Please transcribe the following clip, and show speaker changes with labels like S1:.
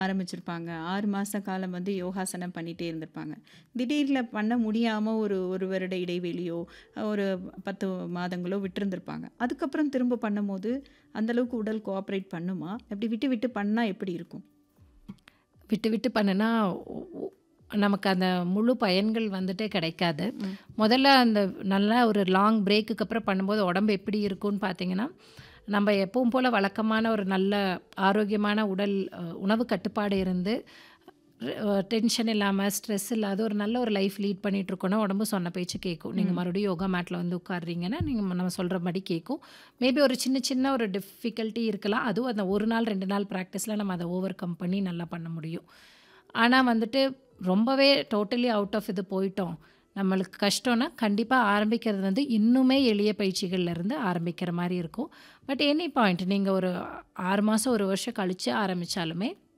S1: ஆரம்பிச்சிருப்பாங்க. 6 மாச காலம் வந்து யோகாசனம் பண்ணிட்டே இருந்திருப்பாங்க. திடீர்ல பண்ண முடியாம ஒரு 1 வருட இடைவெளியோ, ஒரு 10 மாதங்களோ விட்டிருந்திருப்பாங்க. அதுக்கப்புறம் திரும்ப பண்ணும்போது, அந்த அளவுக்கு உடல் கோஆப்பரேட் பண்ணுமா? அப்படி விட்டு விட்டு பண்ணா எப்படி இருக்கும்?
S2: விட்டு விட்டு பண்ணுனா, ஒ ஒ நமக்கு அந்த முழு பயன்கள் வந்துட்டு கிடைக்காது.
S1: ம்.
S2: முதல்ல அந்த நல்லா ஒரு லாங் பிரேக்குக்கு அப்புறம் பண்ணும்போது உடம்பு எப்படி இருக்கும்னு பார்த்தீங்கன்னா, நம்ம எப்பவும் போல வழக்கமான ஒரு நல்ல ஆரோக்கியமான உடல் அ உணவு கட்டுப்பாடு இருந்து, அ டென்ஷன் இல்லாம, ஸ்ட்ரெஸ் இல்லாத ஒரு நல்ல ஒரு லைஃப் லீட் பண்ணிட்டுருக்கோம்னா, உடம்பு சொன்ன பேச்சு கேட்கும். நீங்க
S1: ம்.
S2: மறுபடியும் யோகா மேட்ல வந்து உட்கார்றீங்கன்னா, நீங்க நம்ம சொல்றபடி கேட்கும். மேபி ஒரு சின்ன சின்ன ஒரு டிஃபிகல்ட்டி இருக்கலாம். அதுவும் அந்த 1 நாள், 2 நாள் பிராக்டிஸ்ல நம்ம அத ஓவர் கம் பண்ணி நல்லா பண்ண முடியும். ஆனா வந்துட்டு ரொம்பவே டோட்டலி அவுட் ஆஃப் இது போயிட்டோம். நம்மளுக்கு கஷ்டம்னா, கண்டிப்பா ஆரம்பிக்கிறது வந்து இன்னுமே எளிய பயிற்சிகள்ல இருந்து ஆரம்பிக்கிற மாரி இருக்கும். பட் எனி பாயிண்ட் நீங்க ஒரு 6 மாசம், 1 வருஷம் கழிச்சு ஆரம்பிச்சாலுமே